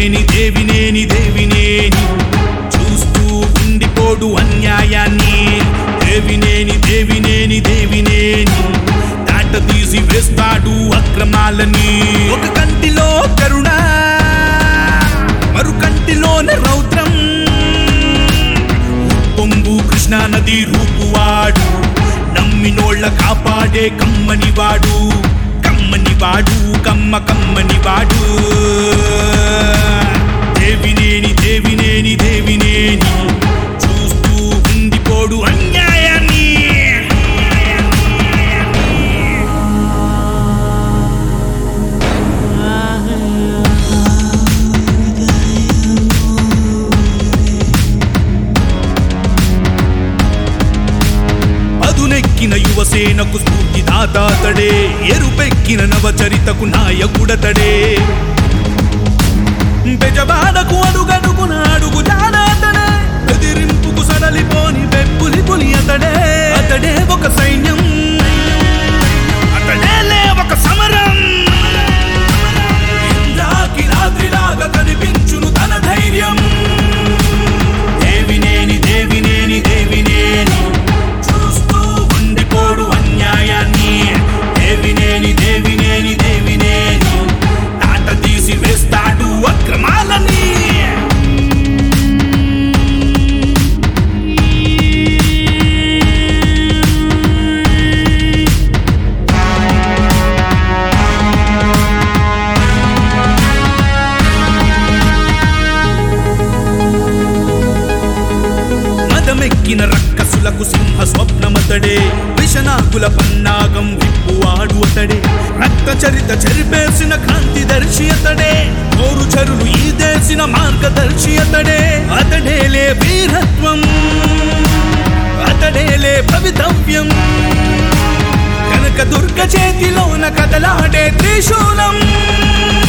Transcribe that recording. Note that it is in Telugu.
దేవినేని దేవినేని దేవినేని చూస్తూ ఉండిపోడు అన్యాయాన్ని దేవినేని దేవినేని దేవినేని దాట తీసి వేస్తాడు అక్రమాలని ఒక కంటిలో కరుణ మరు కంటిలోనే రౌద్రం పొంగు కృష్ణా నది రూపువాడు నమ్మినోళ్ళ కాపాడే కమ్మని వాడు కమ్మని వాడు కమ్మ కమ్మని వాడు దేవినేని దేవినేని దేవినేని చూస్తూ ఉండిపోడు అన్యాయాన్ని అదునెక్కిన యువసేనకు స్ఫూర్తిదాతాతడే ఎరుపెక్కిన నవచరితకు నాయకుడతడే బెజబాడకు అడుగడుగున అడుగు జానాతడే ఎదిరింపుకు సడలిపోని వెప్పులి పులి అతడే అతడే ఒక సైన్యం అతడేలే ఒక సమరం ఇంద్రాకి రాత్రిలాగా కనిపించును తన ధైర్యం దేవినేని దేవినేని దేవినేని చూస్తూ ఉండిపోడు అన్యాయాన్ని దేవినేని దేవినేని దేవినేని ఆట తీసి వేస్తాడు అక్రమాలని మదమెక్కిన రక్కసులకు సింహ స్వప్నమతడే విషనాకుల పన్నాగం విప్పువాడు అతడే రక్త చరిత చెరిపేసిన క్రాంతి దర్శి అతడే నోరు చరులు ఈ దేశిన మార్గదర్శి అతడే అతడేలే వీరత్వం అతడేలే భవితవ్యం కనక దుర్గ చేతిలోన కదలాడే త్రిశూలం